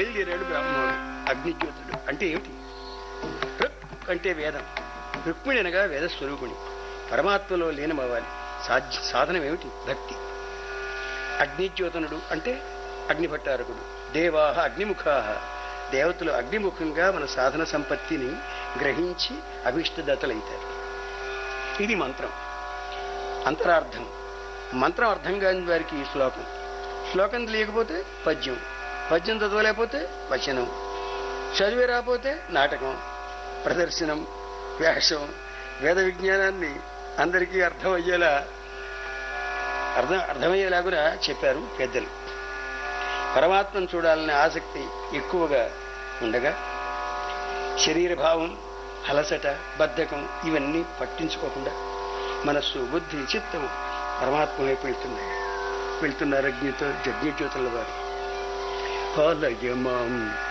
బయలుదేరాడు బ్రాహ్మణుడు అగ్నిజ్యోతుడు అంటే ఏమిటి రుక్ అంటే వేదం రుక్మిణి అనగా వేద స్వరూపుణి పరమాత్మలో లీనమవ్వాలి సాధ్య సాధనం ఏమిటి భక్తి అగ్నిజ్యోతనుడు అంటే అగ్నిభట్టారకుడు దేవాహ అగ్నిముఖాహ దేవతలు అగ్నిముఖంగా మన సాధన సంపత్తిని గ్రహించి అభిష్టదతలైతారు ఇది మంత్రం అంతరార్థం మంత్రం అర్థం కాని వారికి ఈ శ్లోకం శ్లోకం తెలియకపోతే పద్యం పద్యం చదవలేకపోతే వచనం చదివి రాకపోతే నాటకం ప్రదర్శనం వేషం వేద విజ్ఞానాన్ని అందరికీ అర్థమయ్యేలా అర్థం అర్థమయ్యేలాగా చెప్పారు పెద్దలు పరమాత్మను చూడాలనే ఆసక్తి ఎక్కువగా ఉండగా శరీరభావం అలసట బద్ధకం ఇవన్నీ పట్టించుకోకుండా మనస్సు బుద్ధి చిత్తం పరమాత్మ వైపు వెళ్తున్నాయి వెళ్తున్నారు అగ్నితో జగ్ఞజ్యోతుల వారు పాలయమాం